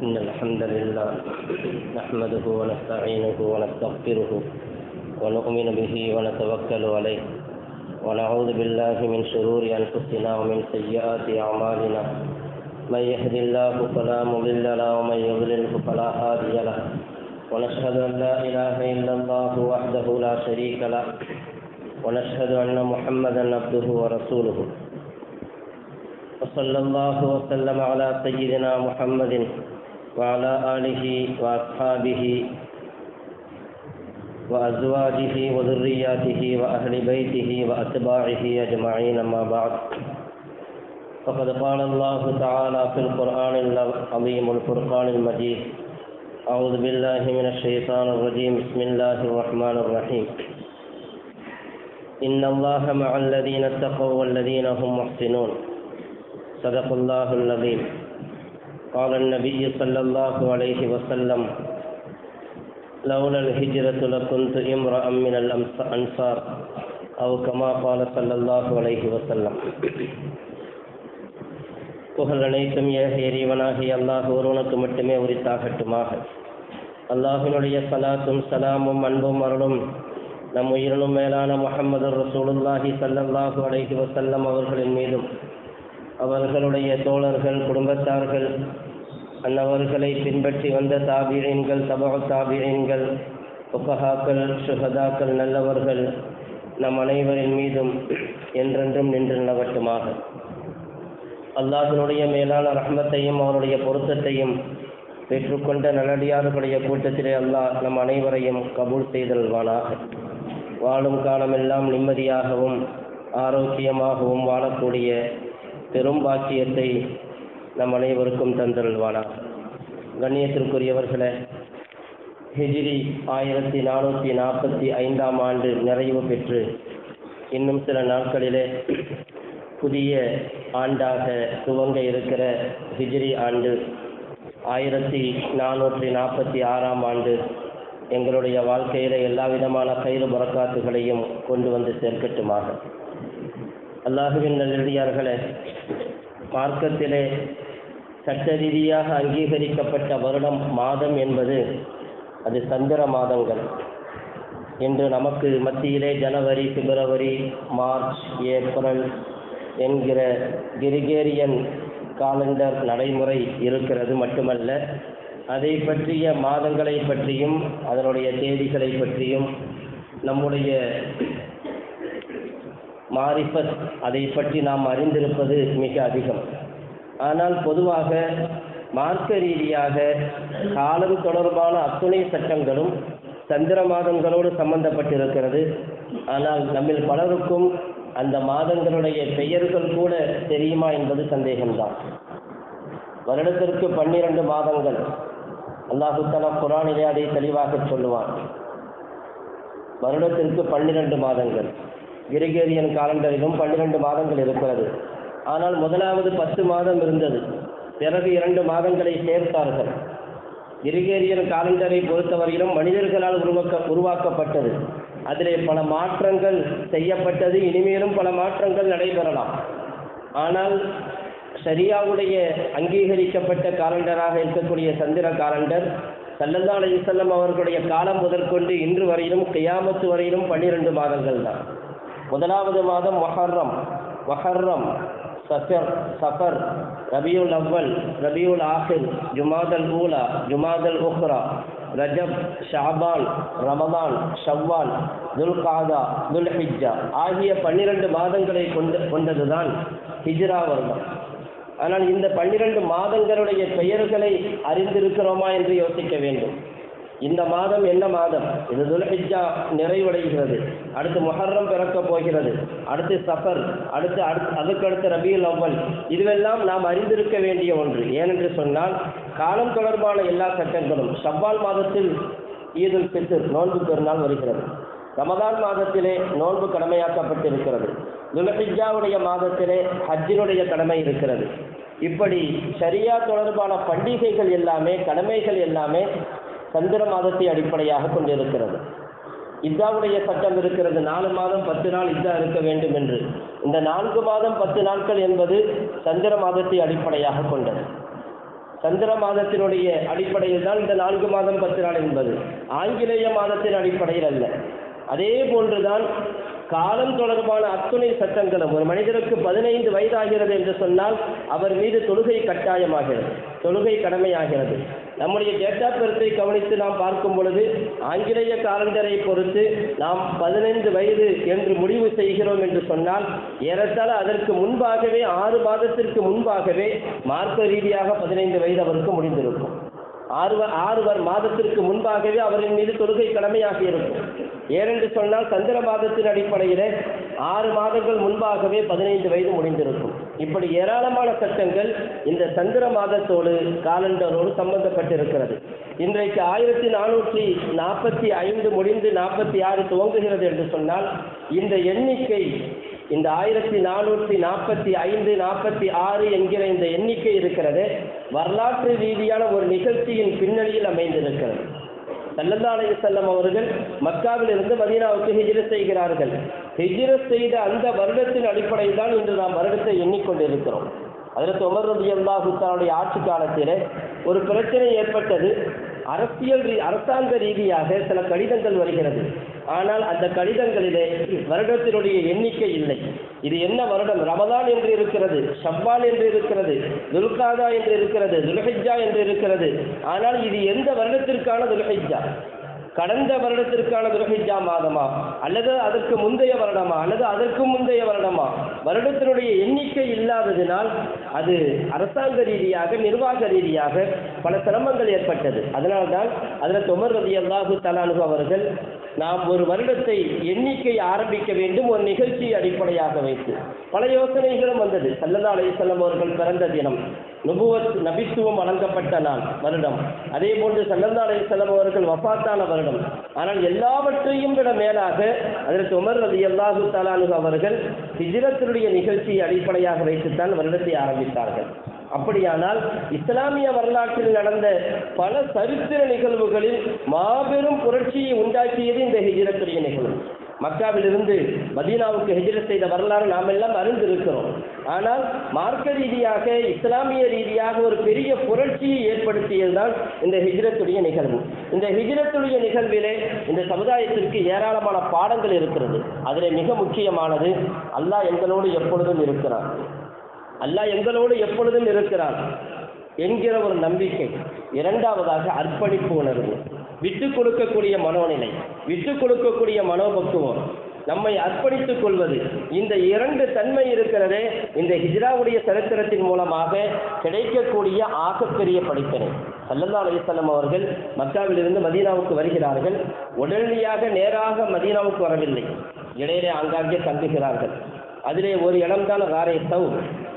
إن الحمد لله نحمده ونستعينه ونستغفره ونؤمن به ونتوكل عليه ونعوذ بالله من شرور أنفسنا ومن سيئات أعمالنا من يهد الله فلا مضل له ومن يضلله فلا هادي له ونشهد أن لا إله إلا الله وحده لا شريك له ونشهد أن محمدا عبده ورسوله وصلى الله وسلم على سيدنا محمد وعلى آله وأصحابه وأزواجه وذرياته وأهل بيته وأتباعه أجمعين أما بعد فقد قال الله تعالى في القرآن العظيم الفرقان المجيد أعوذ بالله من الشيطان الرجيم بسم الله الرحمن الرحيم إن الله مع الذين اتقوا والذين هم محسنون صدق الله العظيم قال النبي صلى الله عليه وسلم لولا الهجرة لكنت امرأ من الأنصار أو كما قال صلى الله عليه وسلم புகழ் அனைத்தும் ஏக இறைவனாகி அல்லாஹ் ஒருவனுக்கு மட்டுமே உரித்தாகட்டுமாக அல்லாஹினுடைய சலாத்தும் சலாமும் அன்பும் அருளும் நம் உயிரினும் மேலான முகமது ரசூலுல்லாஹி சல்லல்லாஹு அலைஹி வசல்லம் அவர்களின் மீதும் அவர்களுடைய தோழர்கள் குடும்பத்தார்கள் அன்னவர்களை பின்பற்றி வந்த தாபியன்கள் தபக தாபியன்கள் உபஹாக்கள் சுகதாக்கள் நல்லவர்கள் நம் அனைவரின் மீதும் என்றென்றும் நின்று நிலவட்டுமாக அல்லாஹினுடைய மேலான ரஹ்மத்தையும் அவருடைய பொருத்தத்தையும் பெற்றுக்கொண்ட நல்லடியார்களுடைய கூட்டத்திலே அல்லாஹ் நம் அனைவரையும் கபூல் செய்தல்வானாக வாழும் காலமெல்லாம் நிம்மதியாகவும் ஆரோக்கியமாகவும் வாழக்கூடிய பெரும் பாக்கியத்தை நம் அனைவருக்கும் தந்தருள்வானாக கண்ணியத்திற்குரியவர்களே ஹிஜிரி ஆயிரத்தி நானூற்றி நாற்பத்தி ஐந்தாம் ஆண்டு நிறைவு பெற்று இன்னும் சில நாட்களிலே புதிய ஆண்டாக துவங்க இருக்கிற ஹிஜ்ரி ஆண்டு ஆயிரத்தி நானூற்றி நாற்பத்தி ஆறாம் ஆண்டு எங்களுடைய வாழ்க்கையில் எல்லா விதமான கயிறு முறக்காத்துகளையும் கொண்டு வந்து சேர்க்கட்டுமாக அல்லாஹுவின் நல்லடியார்களே மார்க்கத்திலே சட்ட ரீதியாக அங்கீகரிக்கப்பட்ட வருடம் மாதம் என்பது அது சந்திர மாதங்கள் இன்று நமக்கு மத்தியிலே ஜனவரி பிப்ரவரி மார்ச் ஏப்ரல் என்கிற கிரிகேரியன் காலண்டர் நடைமுறை இருக்கிறது மட்டுமல்ல அதை பற்றிய மாதங்களை பற்றியும் அதனுடைய தேதிகளை பற்றியும் நம்முடைய மாரிஃபத் அதை பற்றி நாம் அறிந்திருப்பது மிக அதிகம் ஆனால் பொதுவாக மார்க்க ரீதியாக காலம் தொடர்பான அத்துணை சட்டங்களும் சந்திர மாதங்களோடு சம்பந்தப்பட்டிருக்கிறது ஆனால் நம்மில் பலருக்கும் அந்த மாதங்களுடைய பெயர்கள் கூட தெரியுமா என்பது சந்தேகம்தான் வருடத்திற்கு பன்னிரண்டு மாதங்கள் அல்லாஹு தலா குரானிலே அதை தெளிவாக சொல்லுவான் வருடத்திற்கு பன்னிரண்டு மாதங்கள் கிரிகேரியன் காலண்டரிலும் பன்னிரண்டு மாதங்கள் இருக்கிறது ஆனால் முதலாவது பத்து மாதம் இருந்தது பிறகு இரண்டு மாதங்களை சேர்த்தார்கள் கிரிகேரியன் காலண்டரை பொறுத்தவரையிலும் மனிதர்களால் உருவாக்க உருவாக்கப்பட்டது அதிலே பல மாற்றங்கள் செய்யப்பட்டது இனிமேலும் பல மாற்றங்கள் நடைபெறலாம் ஆனால் சரியாவுடைய அங்கீகரிக்கப்பட்ட காலண்டராக இருக்கக்கூடிய சந்திர காலண்டர் சல்லல்லா அலிசல்லம் அவர்களுடைய காலம் முதற்கொண்டு இன்று வரையிலும் கியாமத்து வரையிலும் பன்னிரண்டு மாதங்கள் தான் முதலாவது மாதம் மொஹர்ரம் மொஹர்ரம் சஃபர் சஃபர் ரபியுல் அவ்வல் ரபியுல் ஆஹிர் ஜுமாதல் ஊலா ஜுமாதல் உஹ்ரா ரஜப் ஷாபான் ரமதான் ஷவ்வால் துல் காதா துல் ஹிஜ்ஜா ஆகிய பன்னிரண்டு மாதங்களை கொண்டு கொண்டதுதான் ஹிஜ்ரா வருடம் ஆனால் இந்த பன்னிரண்டு மாதங்களுடைய பெயர்களை அறிந்திருக்கிறோமா என்று யோசிக்க வேண்டும் இந்த மாதம் என்ன மாதம் இது துல்ஹிஜா நிறைவடைகிறது அடுத்து முஹர்ரம் பிறக்கப் போகிறது அடுத்து சஃபர் அடுத்து அடுத்து அதுக்கடுத்து ரபியுல் அவ்வல் இதுவெல்லாம் நாம் அறிந்திருக்க வேண்டிய ஒன்று ஏனென்று சொன்னால் காலம் தொடர்பான எல்லா சட்டங்களும் ஷவ்வால் மாதத்தில் ஈதுல் ஃபித்ர் நோன்பு பெருநாள் வருகிறது ரமதான் மாதத்திலே நோன்பு கடமையாக்கப்பட்டிருக்கிறது துல்ஹிஜாவுடைய மாதத்திலே ஹஜ்ஜினுடைய கடமை இருக்கிறது இப்படி ஷரியா தொடர்பான பண்டிகைகள் எல்லாமே கடமைகள் எல்லாமே சந்திர மாதத்தை அடிப்படையாக கொண்டிருக்கிறது இத்தாவுடைய சட்டம் இருக்கிறது நாலு மாதம் பத்து நாள் இதா இருக்க வேண்டும் என்று இந்த நான்கு மாதம் பத்து நாட்கள் என்பது சந்திர மாதத்தை அடிப்படையாக கொண்டது சந்திர மாதத்தினுடைய அடிப்படையில் தான் இந்த நான்கு மாதம் பத்து நாள் என்பது ஆங்கிலேய மாதத்தின் அடிப்படையில் அல்ல அதே போன்றுதான் காலம் தொடர்பான அத்துணை சட்டங்களும் ஒரு மனிதருக்கு பதினைந்து வயதாகிறது என்று சொன்னால் அவர் மீது தொழுகை கட்டாயமாகிறது தொழுகை கடமையாகிறது நம்முடைய டேட்டா பெருத்தை கவனித்து நாம் பார்க்கும் பொழுது ஆங்கிலேய காலண்டரை பொறுத்து நாம் பதினைந்து வயது என்று முடிவு செய்கிறோம் என்று சொன்னால் ஏறத்தாழ அதற்கு முன்பாகவே ஆறு மாதத்திற்கு முன்பாகவே மார்க்க ரீதியாக பதினைந்து வயது அவருக்கு முடிந்திருக்கும் ஆறு வ- ஆறு வர் மாதத்திற்கு முன்பாகவே அவரின் மீது தொழுகை கடமையாக இருக்கும் ஏனென்று சொன்னால் சந்திர மாதத்தின் அடிப்படையிலே ஆறு மாதங்கள் முன்பாகவே பதினைந்து வயது முடிந்திருக்கும் இப்படி ஏராளமான சட்டங்கள் இந்த சந்திர மாதத்தோடு காலண்டரோடு சம்பந்தப்பட்டிருக்கிறது இன்றைக்கு ஆயிரத்தி நானூற்றி நாற்பத்தி ஐந்து முடிந்து நாற்பத்தி ஆறு துவங்குகிறது என்று சொன்னால் இந்த எண்ணிக்கை இந்த ஆயிரத்தி நானூற்றி நாற்பத்தி ஐந்து நாற்பத்தி ஆறு என்கிற இந்த எண்ணிக்கை இருக்கிறது வரலாற்று ரீதியான ஒரு நிகழ்ச்சியின் பின்னணியில் அமைந்திருக்கிறது சல்லல்லா அலைஹி வஸல்லம் அவர்கள் மக்காவில் இருந்து மதீனாவுக்கு ஹிஜ்ரத் செய்கிறார்கள் ஹிஜ்ரத் செய்த அந்த வருடத்தின் அடிப்படையில் தான் இன்று நாம் வருடத்தை எண்ணிக்கொண்டிருக்கிறோம் அதற்கு உமர் ரதி அல்லாஹுத்தானுடைய ஆட்சி காலத்திலே ஒரு பிரச்சனை ஏற்பட்டது அரசியல் ரீ- அரசாங்க ரீதியாக சில கடிதங்கள் வருகிறது ஆனால் அந்த கடிதங்களிலே வருடத்தினுடைய எண்ணிக்கை இல்லை இது என்ன வருடம் ரமதான் என்று இருக்கிறது ஷவ்வால் என்று இருக்கிறது துல்காதா என்று இருக்கிறது துல்ஹிஜ்ஜா என்று இருக்கிறது ஆனால் இது எந்த வருடத்திற்கான துல்ஹிஜ்ஜா கடந்த வருடத்திற்கான துல்ஹிஜ்ஜா மாதமா அல்லது அதற்கு முந்தைய வருடமா அல்லது அதற்கு முந்தைய வருடமா வருடத்தினுடைய எண்ணிக்கை இல்லாததினால் அது அரசாங்க ரீதியாக நிர்வாக ரீதியாக பல சிரமங்கள் ஏற்பட்டது அதனால்தான் அதில் உமர் ரதி அல்லாஹு தலானு அவர்கள் நாம் ஒரு வருடத்தை எண்ணிக்கை ஆரம்பிக்க வேண்டும் ஒரு நிகழ்ச்சியை அடிப்படையாக வைத்து பல யோசனைகளும் வந்தது சல்லல்லா அலைஹிஸ்ஸலாம் அவர்கள் பிறந்த தினம் நுபுவத் நபித்துவம் வழங்கப்பட்ட நாள் வருடம் அதே போன்று சல்லல்லா அலைஹிஸ்ஸலாம் அவர்கள் வஃபாத்தான வருடம் ஆனால் எல்லாவற்றையும் விட மேலாக அதற்கு உமர் ரதி அல்லாஹு தலானு அவர்கள் ஹிஜ்ரத்தினுடைய நிகழ்ச்சியை அடிப்படையாக வைத்துத்தான் வருடத்தை ஆரம்பித்தார்கள் அப்படியானால் இஸ்லாமிய வரலாற்றில் நடந்த பல சரித்திர நிகழ்வுகளில் மாபெரும் புரட்சியை உண்டாக்கியது இந்த ஹிஜ்ரத்துடைய நிகழ்வு மக்காவிலிருந்து மதீனாவுக்கு ஹிஜ்ரத் செய்த வரலாறு நாம் எல்லாம் அறிந்திருக்கிறோம் ஆனால் மார்க்க ரீதியாக இஸ்லாமிய ரீதியாக ஒரு பெரிய புரட்சியை ஏற்படுத்தியதுதான் இந்த ஹிஜ்ரத்துடைய நிகழ்வு இந்த ஹிஜ்ரத்துடைய நிகழ்விலே இந்த சமுதாயத்திற்கு ஏராளமான பாடங்கள் இருக்கிறது அதிலே மிக முக்கியமானது அல்லாஹ் எங்களோடு எப்பொழுதும் இருக்கிறான் அல்லாஹ் எங்களோடு எப்பொழுதும் இருக்கிறான் என்கிற ஒரு நம்பிக்கை இரண்டாவதாக அர்ப்பணிப்பு உணர்வு விட்டு கொடுக்கக்கூடிய மனோநிலை விட்டு கொடுக்கக்கூடிய மனோபக்குவம் நம்மை அர்ப்பணித்துக் கொள்வது இந்த இரண்டு தன்மை இருக்கிறதே இந்த ஹிஜ்ராவுடைய சரித்திரத்தின் மூலமாக கிடைக்கக்கூடிய ஆகப்பெரிய படிப்பினை சல்லல்லா அலைஹிஸ்ஸலாம் அவர்கள் மக்காவிலிருந்து மதீனாவுக்கு வருகிறார்கள் உடனடியாக நேராக மதீனாவுக்கு வரவில்லை இடையிலே ஆங்காங்கே தங்குகிறார்கள் அதிலே ஒரு இடம்தான் ராரே சவுர்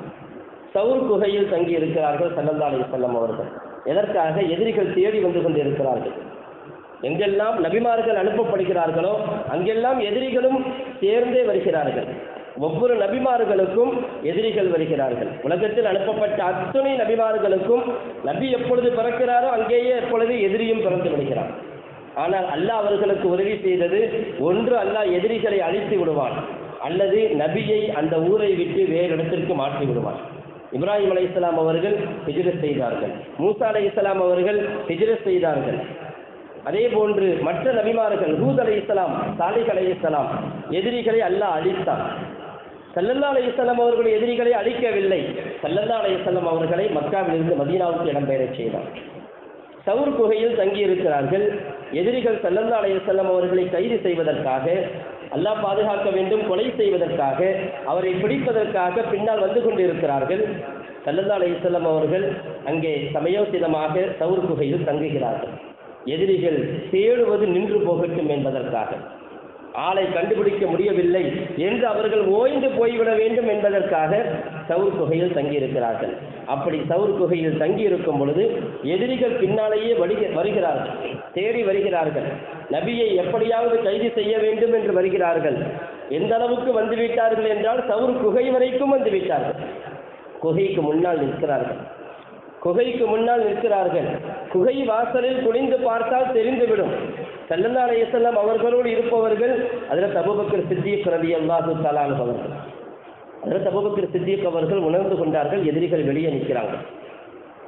சவுர் குகையில் தங்கி இருக்கிறார்கள் சல்லல்லா அலைஹிஸ்ஸலாம் அவர்கள் எதற்காக எதிரிகள் தேடி வந்து கொண்டிருக்கிறார்கள் எங்கெல்லாம் நபிமார்கள் அனுப்பப்படுகிறார்களோ அங்கெல்லாம் எதிரிகளும் சேர்ந்தே வருகிறார்கள் ஒவ்வொரு நபிமார்களுக்கும் எதிரிகள் வருகிறார்கள் உலகத்தில் அனுப்பப்பட்ட அத்துணை நபிமார்களுக்கும் நபி எப்பொழுது பிறக்கிறாரோ அங்கேயே எப்பொழுது எதிரியும் பிறந்து விடுகிறார் ஆனால் அல்லாஹ் அவர்களுக்கு உதவி செய்தது ஒன்று அல்லாஹ் எதிரிகளை அழித்து விடுவான் அல்லது நபியை அந்த ஊரை விட்டு வேறு இடத்திற்கு மாற்றி விடுவான் இப்ராஹிம் அலைஹிஸ்ஸலாம் அவர்கள் ஹிஜ்ரத் செய்தார்கள் மூசா அலைஹிஸ்ஸலாம் அவர்கள் ஹிஜ்ரத் செய்தார்கள் அதே போன்று மற்ற நபிமார்கள் ஹூத் அலைஹிஸ்ஸலாம் சாலிக் அலைஹிஸ்ஸலாம் எதிரிகளை அல்லாஹ் அழித்தான் சல்லல்லா அலைஹிஸ்ஸலாம் அவர்கள் எதிரிகளை அழிக்கவில்லை சல்லல்லா அலைஹிஸ்ஸலாம் அவர்களை மக்காவிலிருந்து மதீனாவுக்கு இடம்பெயரச் செய்தார் சவுர் குகையில் தங்கியிருக்கிறார்கள் எதிரிகள் சல்லல்லா அலைஹிஸ்ஸலாம் அவர்களை கைது செய்வதற்காக அல்லாஹ் பாதுகாக்க வேண்டும் கொலை செய்வதற்காக அவரை பிடிப்பதற்காக பின்னால் வந்து கொண்டிருக்கிறார்கள் சல்லல்லா அலைஹிஸ்ஸலாம் அவர்கள் அங்கே சமயோசிதமாக சவுர் குகையில் தங்குகிறார்கள் எதிரிகள் தேடுவது நின்று போகட்டும் என்பதற்காக ஆளை கண்டுபிடிக்க முடியவில்லை என்று அவர்கள் ஓய்ந்து போய்விட வேண்டும் என்பதற்காக சவுர் குகையில் தங்கியிருக்கிறார்கள் அப்படி சவுர் குகையில் தங்கியிருக்கும் பொழுது எதிரிகள் பின்னாலேயே வருக வருகிறார்கள் தேடி வருகிறார்கள் நபியை எப்படியாவது கைது செய்ய வேண்டும் என்று வருகிறார்கள் எந்த அளவுக்கு வந்துவிட்டார்கள் என்றால் சவுர் குகை வரைக்கும் வந்துவிட்டார்கள் குகைக்கு முன்னால் நிற்கிறார்கள் குகைக்கு முன்னால் நிற்கிறார்கள் குகை வாசலில் குனிந்து பார்த்தால் தெரிந்துவிடும் சல்லல்லா அலைஹிஸ்ஸலாம் அவர்களோடு இருப்பவர்கள் அதில் தபுபக்கர் சித்திக் ரவி அல்லாஹு தலான் அவர்கள் அதில் தபுபக்கர் சித்திக் அவர்கள் உணர்ந்து கொண்டார்கள் எதிரிகள் வெளியே நிற்கிறாங்க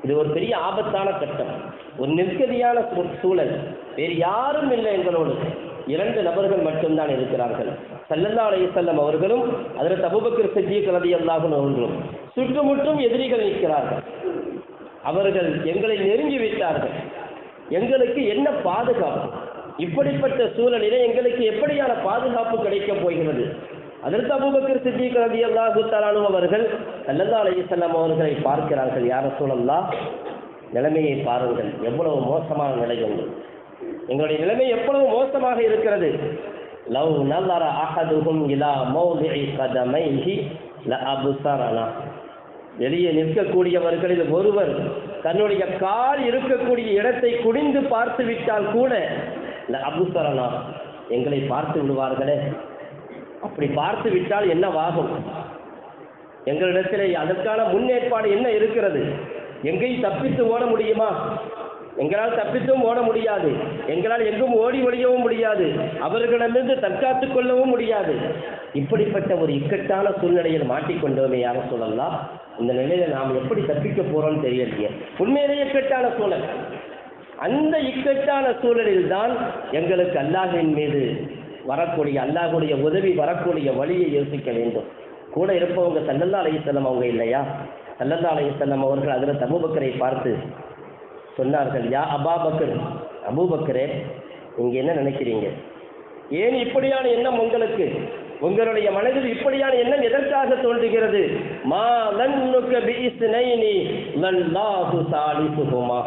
இது ஒரு பெரிய ஆபத்தான கட்டம் ஒரு நிற்கதியான சூ- சூழல் வேறு யாரும் இல்லை எங்களோடு இரண்டு நபர்கள் மட்டும்தான் இருக்கிறார்கள் சல்லல்லா அலைஹிஸ்ஸல்லம் அவர்களும் அதில் தபுபக்கர் சித்திக் ரலியல்லாஹு அவர்களும் சுற்றுமுற்றும் எதிரிகள் நிற்கிறார்கள் அவர்கள் எங்களை நெருங்கி விட்டார்கள் எங்களுக்கு என்ன பாதுகாப்பு இப்படிப்பட்ட சூழலிலே எங்களுக்கு எப்படியான பாதுகாப்பு கிடைக்கப் போகிறது அதற்கு அபூபக்கர் சித்திக் ரலியல்லாஹு தஆலா அவர்கள் ஸல்லல்லாஹு அலைஹி வஸல்லம் அவர்களை பார்க்கிறார்கள் யார் ரசூலல்லாஹ் நிலைமையை பாருங்கள் எவ்வளவு மோசமான நிலை உண்டு எங்களுடைய நிலைமை எவ்வளவு மோசமாக இருக்கிறது லவ் நல்லர அஹதுஹும் இலா மௌதிஇ கதமைஹி லஅப்ஸரனா வெளியே நிற்கக்கூடியவர்களில் ஒருவர் தன்னுடைய கால் இருக்கக்கூடிய இடத்தை குனிந்து பார்த்து விட்டால் கூட அபுசரணா எங்களை பார்த்து விடுவார்களே அப்படி பார்த்து விட்டால் என்னவாகும் எங்களிடத்திலே அதற்கான முன்னேற்பாடு என்ன இருக்கிறது எங்கேயும் தப்பித்து ஓட முடியுமா எங்களால் தப்பித்தும் ஓட முடியாது எங்களால் எங்கும் ஓடி ஒழியவும் முடியாது அவர்களிடமிருந்து தற்காத்துக் கொள்ளவும் முடியாது இப்படிப்பட்ட ஒரு இக்கட்டான சூழ்நிலையில் மாட்டிக்கொண்டோமே யார சொல்லலாம் இந்த நிலையில நாம் எப்படி தப்பிக்க போறோம்னு தெரியலையே உண்மையிலேயே இக்கட்டான சூழல் அந்த இக்கட்டான சூழலில் தான் எங்களுக்கு அல்லாஹின் மீது வரக்கூடிய அல்லாஹுடைய உதவி வரக்கூடிய வழியை யோசிக்க வேண்டும் கூட இருப்பவங்க சல்லல்லா அலைஹிஸ்ஸலாம் அவங்க இல்லையா சல்லல்லா அலைஹிஸ்ஸலாம் அவர்கள் அதில் தபூபக்கரை பார்த்து சொன்னார்கள் யா அபாபக்கர் அபூபக்கரே நீங்க என்ன நினைக்கிறீங்க ஏன் இப்படியான எண்ணம் உங்களுக்கு உங்களுடைய மனதில் இப்படியான எண்ணம் எதற்காக தோன்றுகிறது மா லன்னுக்க பிஇஸ்னைனி லல்லாஹு சாலிசுஹுமா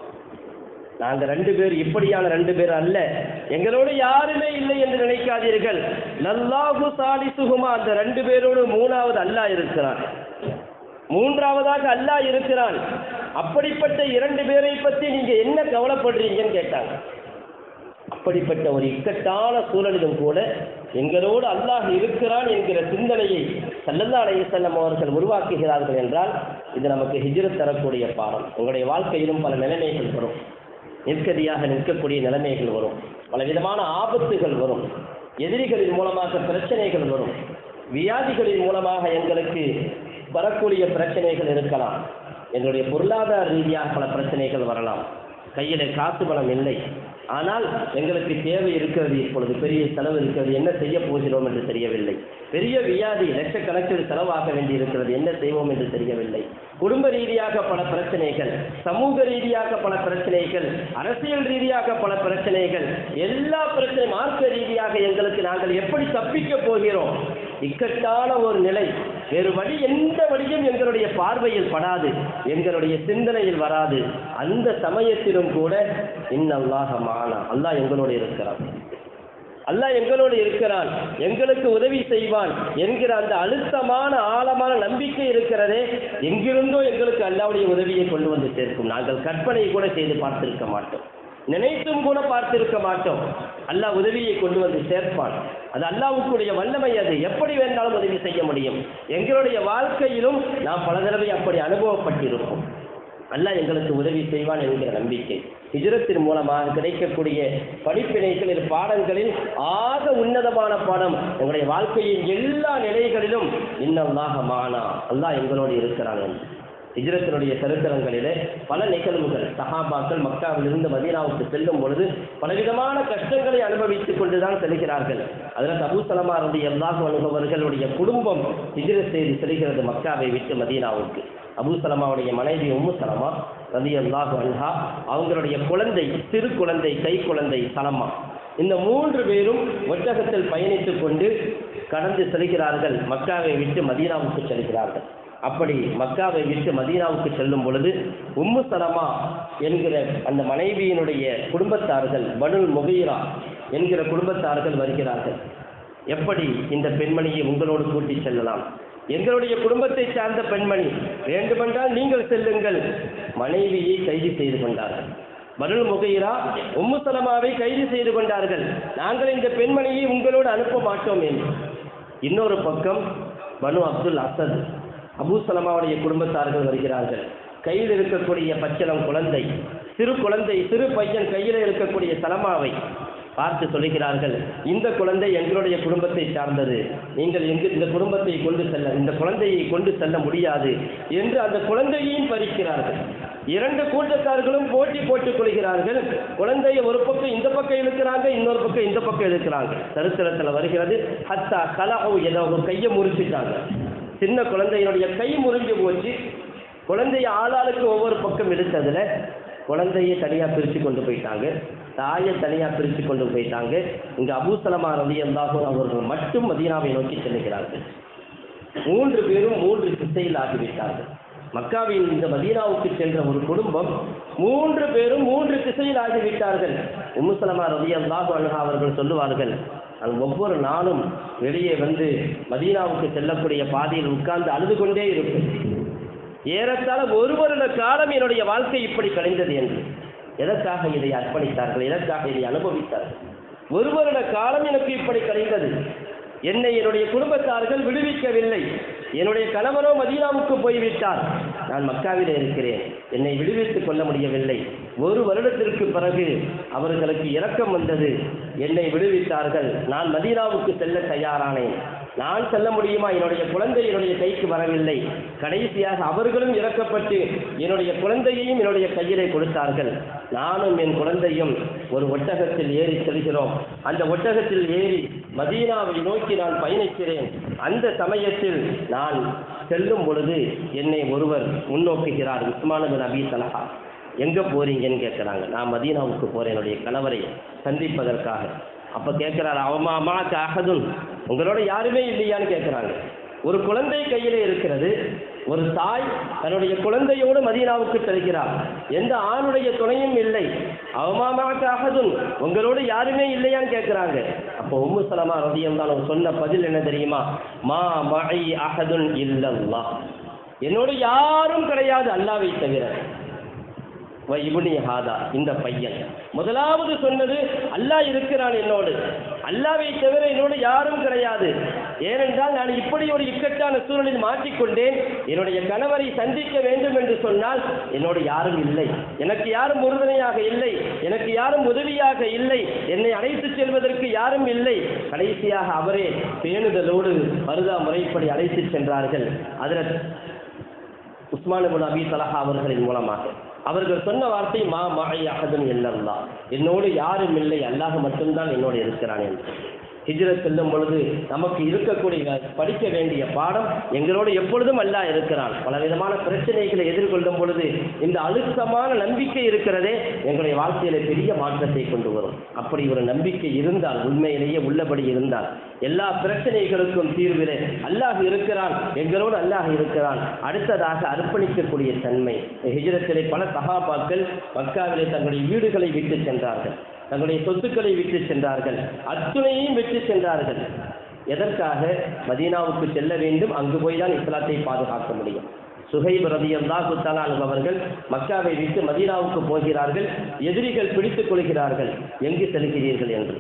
நாங்க ரெண்டு பேர் இப்படியான ரெண்டு பேர் அல்ல எங்களோடு யாருமே இல்லை என்று நினைக்காதீர்கள் லல்லாஹு சாலிசுகுமா அந்த ரெண்டு பேரோடு மூணாவது அல்லாஹ் இருக்கிறான் மூன்றாவதாக அல்லாஹ் இருக்கிறான் அப்படிப்பட்ட இரண்டு பேரை பத்தி நீங்க என்ன கவலைப்படுறீங்கன்னு கேட்டாங்க அப்படிப்பட்ட ஒரு இக்கட்டான சூழலிலும் கூட எங்களோடு அல்லாஹ் இருக்கிறான் என்கிற சிந்தனையை சல்லல்லா அலைஹிஸ்ஸல்லம் அவர்கள் உருவாக்குகிறார்கள் என்றால் இது நமக்கு ஹிஜ்ரத் தரக்கூடிய பாடம் உங்களுடைய வாழ்க்கையிலும் பல நிலைமைகள் வரும் நிற்கதியாக நிற்கக்கூடிய நிலைமைகள் வரும் பல விதமான ஆபத்துகள் வரும் எதிரிகளின் மூலமாக பிரச்சனைகள் வரும் வியாதிகளின் மூலமாக எங்களுக்கு வரக்கூடிய பிரச்சனைகள் இருக்கலாம் எங்களுடைய பொருளாதார ரீதியாக பல பிரச்சனைகள் வரலாம் கையில் காசு பணம் இல்லை ஆனால் எங்களுக்கு தேவை இருக்கிறது இப்பொழுது பெரிய செலவு இருக்கிறது என்ன செய்ய போகிறோம் என்று தெரியவில்லை பெரிய வியாதி லட்சக்கணக்கில் செலவாக வேண்டி இருக்கிறது என்ன செய்வோம் என்று தெரியவில்லை குடும்ப ரீதியாக பல பிரச்சனைகள் சமூக ரீதியாக பல பிரச்சனைகள் அரசியல் ரீதியாக பல பிரச்சனைகள் எல்லா பிரச்சனை மார்க்க ரீதியாக எங்களுக்கு நாங்கள் எப்படி தப்பிக்க போகிறோம் இக்கட்டான ஒரு நிலை வேறு வழி எந்த வழியும் எங்களுடைய பார்வையில் படாது எங்களுடைய சிந்தனையில் வராது அந்த சமயத்திலும் கூட இன்னல்லாக மானா அல்லாஹ் எங்களோடு இருக்கிறான் அல்லாஹ் எங்களோடு இருக்கிறான் எங்களுக்கு உதவி செய்வான் என்கிற அந்த அழுத்தமான ஆழமான நம்பிக்கை இருக்கிறதே எங்கிருந்தோ எங்களுக்கு அல்லாவுடைய உதவியை கொண்டு வந்து சேர்க்கும் நாங்கள் கற்பனை கூட செய்து பார்த்திருக்க மாட்டோம் நினைத்தும் கூட பார்த்திருக்க மாட்டோம் அல்லாஹ் உதவியை கொண்டு வந்து சேர்ப்பான் அது அல்லாவுக்குடைய வல்லமை அது எப்படி வேண்டாலும் உதவி செய்ய முடியும் எங்களுடைய வாழ்க்கையிலும் நாம் பல தடவை அப்படி அனுபவப்பட்டிருப்போம் அல்லாஹ் எங்களுக்கு உதவி செய்வான் என்கிற நம்பிக்கை ஹிஜ்ரத்தின் மூலமாக கிடைக்கக்கூடிய படிப்பினைகளில் பாடங்களில் ஆக உன்னதமான பாடம் எங்களுடைய வாழ்க்கையின் எல்லா நிலைகளிலும் இன்னல்லாக மானா அல்லாஹ் எங்களோடு இருக்கிறான் என்று ஹிஜ்ரத்தினுடைய சரித்திரங்களிலே பல நிகழ்வுகள் சஹாபாக்கள் மக்காவிலிருந்து மதீனாவுக்கு செல்லும் பொழுது பலவிதமான கஷ்டங்களை அனுபவித்துக் கொண்டுதான் செல்கிறார்கள் அதில் அபூ சலமா ரதி அல்லாஹ் அனுபவர்களுடைய குடும்பம் ஹிஜ்ரத் செய்து செல்கிறது மக்காவை விட்டு மதீனாவுக்கு அபூ சலமாவுடைய மனைவி உம்மு சலமா ரதி அல்லாஹ் அன்ஹா அவங்களுடைய குழந்தை சிறு குழந்தை கை குழந்தை சலமா இந்த மூன்று பேரும் ஒட்டகத்தில் பயணித்துக் கொண்டு கடந்து செல்கிறார்கள் மக்காவை விட்டு மதீனாவுக்கு செல்கிறார்கள் அப்படி மக்காவை விட்டு மதீனாவுக்கு செல்லும் பொழுது உம்மு சலமா என்கிற அந்த மனைவியினுடைய குடும்பத்தார்கள் பனுல் முகைரா என்கிற குடும்பத்தார்கள் வருகிறார்கள் எப்படி இந்த பெண்மணியை உங்களோடு கூட்டி செல்லலாம் எங்களுடைய குடும்பத்தை சார்ந்த பெண்மணி வேண்டுமென்றால் நீங்கள் செல்லுங்கள் மனைவியை கைது செய்து கொண்டார்கள் பனுல் முகைரா உம்மு சலமாவை கைது செய்து கொண்டார்கள் நாங்கள் இந்த பெண்மணியை உங்களோடு அனுப்ப மாட்டோம் என்று இன்னொரு பக்கம் பனு அப்துல் அசத் அபூ சலமாவுடைய குடும்பத்தார்கள் வருகிறார்கள் கையில் இருக்கக்கூடிய பச்சளம் குழந்தை சிறு குழந்தை சிறு பையன் கையில் இருக்கக்கூடிய சலமாவை பார்த்து சொல்லுகிறார்கள் இந்த குழந்தை எங்களுடைய குடும்பத்தை சார்ந்தது நீங்கள் எங்கு இந்த குடும்பத்தை கொண்டு செல்ல இந்த குழந்தையை கொண்டு செல்ல முடியாது என்று அந்த குழந்தையையும் பறிக்கிறார்கள் இரண்டு கூட்டத்தார்களும் போட்டி போட்டுக் கொள்கிறார்கள் குழந்தையை ஒரு பக்கம் இந்த பக்கம் இழுக்கிறாங்க இன்னொரு பக்கம் இந்த பக்கம் இழுக்கிறாங்க சரித்திரத்தில் வருகிறது ஹத்தா கலாவு ஏதோ ஒரு கையை முறிச்சிட்டாங்க சின்ன குழந்தையினுடைய கை முறிஞ்சு போச்சு குழந்தைய ஆளாளுக்கு ஒவ்வொரு பக்கம் இழுத்ததுல குழந்தையை தனியா பிரிச்சு கொண்டு போயிட்டாங்க தாயை தனியா பிரிச்சு கொண்டு போயிட்டாங்க இங்க அபூசலமா ரவி அவர்கள் மட்டும் மதீனாவை நோக்கி செல்லுகிறார்கள் மூன்று பேரும் மூன்று திசையில் ஆகிவிட்டார்கள் மக்காவின் இந்த மதீனாவுக்கு சென்ற ஒரு குடும்பம் மூன்று பேரும் மூன்று திசையில் ஆகிவிட்டார்கள் உம்முசலமா ரவி அல்லாஹு அன்ஹா அவர்கள் சொல்லுவார்கள் நான் ஒவ்வொரு நாளும் வெளியே வந்து மதீனாவுக்கு செல்லக்கூடிய பாதையில் உட்கார்ந்து அழுது கொண்டே இருப்பேன் ஏறத்தாழ ஒரு வருட காலம் என்னுடைய வாழ்க்கை இப்படி கழிந்தது என்று எதற்காக இதை அர்ப்பணித்தார்கள் எதற்காக இதை அனுபவித்தார்கள் ஒரு வருட காலம் எனக்கு இப்படி கழிந்தது என்னை என்னுடைய குடும்பத்தார்கள் விடுவிக்கவில்லை என்னுடைய கணவனோ மதீனாவுக்கு போய்விட்டார் நான் மக்காவிலே இருக்கிறேன் என்னை விடுவித்துக் கொள்ள முடியவில்லை ஒரு வருடத்திற்கு பிறகு அவர்களுக்கு இரக்கம் வந்தது என்னை விடுவித்தார்கள் நான் மதீனாவுக்கு செல்ல தயாரானேன் நான் செல்ல முடியுமா என்னுடைய குழந்தை என்னுடைய கைக்கு வரவில்லை கடைசியாக அவர்களும் இறக்கப்பட்டு என்னுடைய குழந்தையையும் என்னுடைய கையிலே கொடுத்தார்கள் நானும் என் குழந்தையும் ஒரு ஒட்டகத்தில் ஏறி செல்கிறோம் அந்த ஒட்டகத்தில் ஏறி மதீனாவை நோக்கி நான் பயணிக்கிறேன் அந்த சமயத்தில் நான் செல்லும் பொழுது என்னை ஒருவர் முன்னோக்குகிறார் உஸ்மான் பின் அபி தலஹா எங்க போறீங்கன்னு கேட்குறாங்க நான் மதீனாவுக்கு போறேன் என்னுடைய கணவரை சந்திப்பதற்காக அப்ப கேட்கிறார் அவமா அம்மா அகதுன் உங்களோட யாருமே இல்லையான்னு கேட்குறாங்க ஒரு குழந்தை கையிலே இருக்கிறது ஒரு தாய் தன்னுடைய குழந்தையோடு மதீனாவுக்கு செல்கிறார் எந்த ஆணுடைய துணையும் இல்லை அவமாமாக அகதுன் உங்களோடு யாருமே இல்லையான்னு கேட்குறாங்க அப்போ உம்மு சலமா ரதியம் தான் அவங்க சொன்ன பதில் என்ன தெரியுமா மா மழை அகதுன் இல்லல்லா என்னோடு யாரும் கிடையாது அல்லாவை தவிர வ இப்னி ஹாதா இந்த பையன் முதலாவது சொன்னது அல்லாஹ் இருக்கிறான் என்னோடு அல்லாவை தவிர என்னோடு யாரும் கிடையாது ஏனென்றால் நான் இப்படி ஒரு இக்கட்டான சூழலில் மாட்டிக்கொண்டேன் என்னுடைய கணவரை சந்திக்க வேண்டும் என்று சொன்னால் என்னோடு யாரும் இல்லை எனக்கு யாரும் உறுதுணையாக இல்லை எனக்கு யாரும் உதவியாக இல்லை என்னை அழைத்து செல்வதற்கு யாரும் இல்லை கடைசியாக அவரே பேணுதலோடு மருதா முறைப்படி அழைத்து சென்றார்கள் அதில் உஸ்மான் இப்னு அபி தலஹா அவர்களின் மூலமாக அவர்கள் சொன்ன வார்த்தை மா மழை அகதன் இல்லல்லா என்னோடு யாரும் இல்லை அல்லாஹ் மட்டும்தான் என்னோடு இருக்கிறான் என்று ஹிஜ்ரத் செல்லும் பொழுது நமக்கு இருக்கக்கூடிய படிக்க வேண்டிய பாடம் எங்களோடு எப்பொழுதும் அல்லாஹ் இருக்கிறான் பலவிதமான பிரச்சனைகளை எதிர்கொள்ளும் பொழுது இந்த அழுத்தமான நம்பிக்கை இருக்கிறதே எங்களுடைய வாழ்க்கையில பெரிய மாற்றத்தை கொண்டு வரும் அப்படி ஒரு நம்பிக்கை இருந்தால் உண்மையிலேயே உள்ளபடி இருந்தால் எல்லா பிரச்சனைகளுக்கும் தீர்விலே அல்லாஹ் இருக்கிறான் எங்களோடு அல்லாஹ் இருக்கிறான் அடுத்ததாக அர்ப்பணிக்கக்கூடிய தன்மை ஹிஜ்ரத்திலே பல சகாபாக்கள் மக்காவிலே தங்களுடைய வீடுகளை விட்டு சென்றார்கள் தங்களுடைய சொத்துக்களை விட்டு சென்றார்கள் அத்துணையையும் விட்டு சென்றார்கள் எதற்காக மதீனாவுக்கு செல்ல வேண்டும் அங்கு போய் தான் இஸ்லாத்தை பாதுகாக்க முடியும் சுஹைப் ரதியல்லாஹு தஆலா அவர்கள் மக்காவை விட்டு மதீனாவுக்கு போகிறார்கள் எதிரிகள் பிடித்துக் கொள்கிறார்கள் எங்கு செல்கிறீர்கள் என்று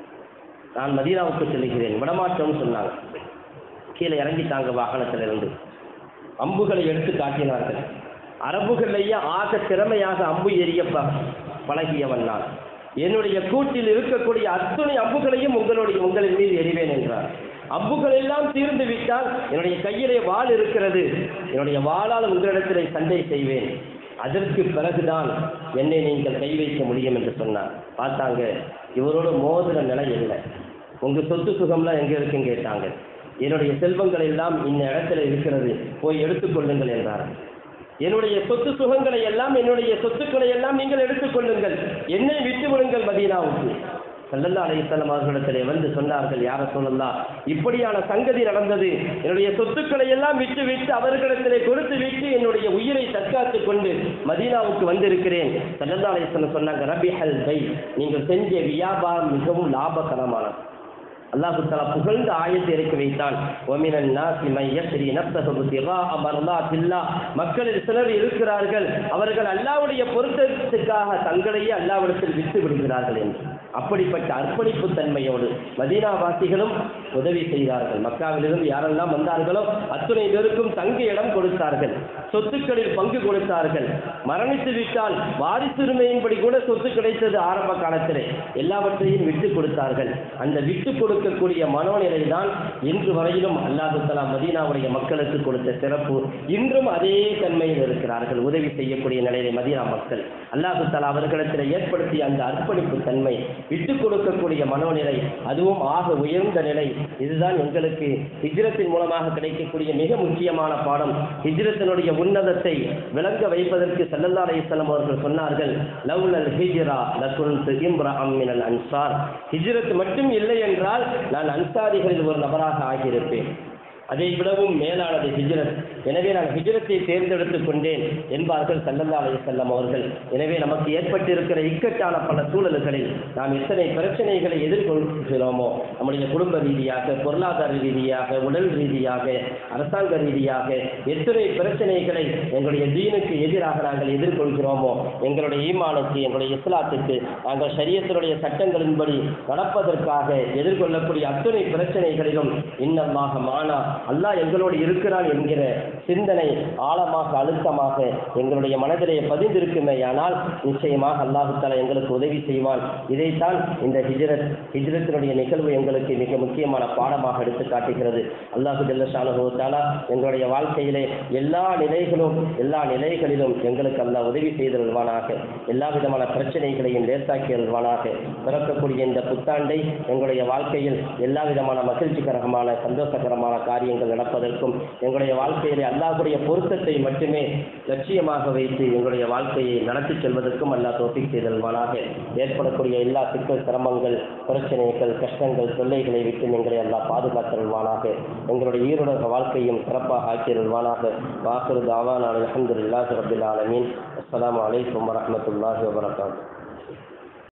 நான் மதீனாவுக்கு செல்கிறேன் விடமாட்டோம்னு சொன்னாங்க கீழே இறங்கிட்டாங்க வாகனத்திலிருந்து அம்புகளை எடுத்து காட்டினார்கள் அரபுகளிலேயே ஆக திறமையாக அம்பு எறிய ப- பழகியவன் நான் என்னுடைய கூட்டில் இருக்கக்கூடிய அத்துணை அம்புகளையும் உங்களுடைய உங்களின் மீது எறிவேன் என்றார் அம்புகள் எல்லாம் தீர்ந்து விட்டால் என்னுடைய கையிலே வாள் இருக்கிறது என்னுடைய வாளால் உங்களிடத்திலே சண்டை செய்வேன் அதற்கு பிறகுதான் என்னை நீங்கள் கை வைக்க முடியும் என்று சொன்னார் பார்த்தாங்க இவரோட மோதிர நிலை இல்லை உங்க சொத்து சுகம்லாம் எங்க இருக்குன்னு கேட்டாங்க என்னுடைய செல்வங்கள் எல்லாம் இந்த இடத்துல இருக்கிறது போய் எடுத்துக்கொள்ளுங்கள் என்றார் என்னுடைய சொத்து சுகங்களை எல்லாம் என்னுடைய சொத்துக்களை எல்லாம் நீங்கள் எடுத்துக்கொள்ளுங்கள் என்னை விட்டு விடுங்கள் மதீனாவுக்கு சல்லல்லா அலைஹிஸ்ஸலாம் அவர்களிடத்திலே வந்து சொன்னார்கள் யார சொல்லலாம் இப்படியான சங்கதி நடந்தது என்னுடைய சொத்துக்களை எல்லாம் விட்டு விட்டு அவர்களிடத்திலே கொடுத்து விட்டு என்னுடைய உயிரை தற்காத்துக் கொண்டு மதீனாவுக்கு வந்திருக்கிறேன் சல்லல்லா அலைஹிஸ்ஸலாம் சொன்னாங்க ரபிஹல் பை நீங்கள் செஞ்ச வியாபாரம் மிகவும் லாபகரமானது அல்லாஹு தஆலா புகழ்ந்த ஆயத்தை இறக்கி வைத்தான் ஒமினன் நாசி மை யஸ்ரி நப்சஹு திகா அமர்லாத்தில்லா மக்களில் சிலர் இருக்கிறார்கள் அவர்கள் அல்லாஹ்வுடைய பொருத்தத்துக்காக தங்களையே அல்லாஹ்விடத்தில் விட்டு விடுகிறார்கள் என்று அப்படிப்பட்ட அர்ப்பணிப்பு தன்மையோடு மதீனாவாசிகளும் உதவி செய்தார்கள் மக்காவிலிருந்து யாரெல்லாம் வந்தார்களோ அத்துணை பேருக்கும் தங்க இடம் கொடுத்தார்கள் சொத்துக்களில் பங்கு கொடுத்தார்கள் மரணித்து விட்டால் வாரிசுரிமையின்படி கூட சொத்து கிடைத்தது ஆரம்ப காலத்திலே எல்லாவற்றையும் விட்டு கொடுத்தார்கள் அந்த விட்டு கொடுக்கக்கூடிய மனோநிலை தான் இன்று வரையிலும் அல்லாஹு தலா மதீனாவுடைய மக்களுக்கு கொடுத்த சிறப்பு இன்றும் அதே தன்மையில் இருக்கிறார்கள் உதவி செய்யக்கூடிய நிலையிலே மதீனா மக்கள் அல்லாஹு தலா அவர்களிடத்தில் ஏற்படுத்திய அந்த அர்ப்பணிப்பு தன்மை விட்டு கொடுக்கக்கூடிய மனோநிலை அதுவும் ஆக உயர்ந்த நிலை இதுதான் எங்களுக்கு ஹிஜ்ரத்தின் மூலமாக கிடைக்கக்கூடிய மிக முக்கியமான பாடம் ஹிஜ்ரத்தினுடைய உன்னதத்தை விளங்க வைப்பதற்கு சல்லல்லா அலைஹிஸ்ஸலாம் அவர்கள் சொன்னார்கள் லவ்லல் ஹிஜ்ரா லகுன்து இம்ரஅம் மினல் அன்சார் ஹிஜ்ரத் மட்டும் இல்லை என்றால் நான் அன்சாரிகளில் ஒரு நபராக ஆகியிருப்பேன் அதை விடவும் மேலானது ஹிஜ்ரத் எனவே நான் ஹிஜ்ரத்தை தேர்ந்தெடுத்துக் கொண்டேன் என்பார்கள் சல்லல்லா அலைஹிஸ்ஸலாம் அவர்கள் எனவே நமக்கு ஏற்பட்டிருக்கிற இக்கட்டான பல சூழல்களில் நாம் எத்தனை பிரச்சனைகளை எதிர்கொள்கிறோமோ நம்முடைய குடும்ப ரீதியாக பொருளாதார ரீதியாக உடல் ரீதியாக அரசாங்க ரீதியாக எத்தனை பிரச்சனைகளை எங்களுடைய தீனுக்கு எதிராக நாங்கள் எதிர்கொள்கிறோமோ எங்களுடைய ஈமானுக்கு எங்களுடைய இஸ்லாத்துக்கு நாங்கள் சரியத்தினுடைய சட்டங்களின்படி நடப்பதற்காக எதிர்கொள்ளக்கூடிய அத்தனை பிரச்சனைகளிலும் இன்னமாக மானா அல்லாஹ் எங்களோடு இருக்கிறான் என்கிற சிந்தனை ஆழமாக அழுத்தமாக எங்களுடைய மனதிலே பதிந்திருக்குமேயானால் நிச்சயமாக அல்லாஹு தஆலா எங்களுக்கு உதவி செய்வான் இதைத்தான் இந்த ஹிஜ்ரத் ஹிஜ்ரத்தினுடைய நிகழ்வு எங்களுக்கு மிக முக்கியமான பாடமாக எடுத்து காட்டுகிறது அல்லாஹு ஜல்லஷானு தாலா எங்களுடைய வாழ்க்கையிலே எல்லா நிலைகளும் எல்லா நிலைகளிலும் எங்களுக்கு அல்லாஹ் உதவி செய்தல்வானாக எல்லா விதமான பிரச்சனைகளையும் லேசாக்கி அல்வானாக பிறக்கக்கூடிய இந்த புத்தாண்டை எங்களுடைய வாழ்க்கையில் எல்லா விதமான மகிழ்ச்சிகரமான சந்தோஷகரமான காரியங்கள் நடப்பதற்கும் எங்களுடைய வாழ்க்கையிலே அல்லாஹ்வுடைய பொருத்தத்தை மட்டுமே லட்சியமாக வைத்து எங்களுடைய வாழ்க்கையை நடத்தி செல்வதற்கும் அல்லாஹ் தோப்பிக் செய்தல்வானாக ஏற்படக்கூடிய எல்லா சிக்கல் சிரமங்கள் பிரச்சனைகள் கஷ்டங்கள் தொல்லைகளை விட்டு எங்களை அல்லாஹ் பாதுகாத்தல்வானாக எங்களுடைய ஈருலக வாழ்க்கையும் சிறப்பாக ஆக்கியல்வானாக வாக்குறு தாவான அலமதுல்லாஹி ரபில் ஆலமீன் அஸ்ஸலாமு அலைக்கும் வரஹ்மத்துல்லாஹி வபரகாத்துஹு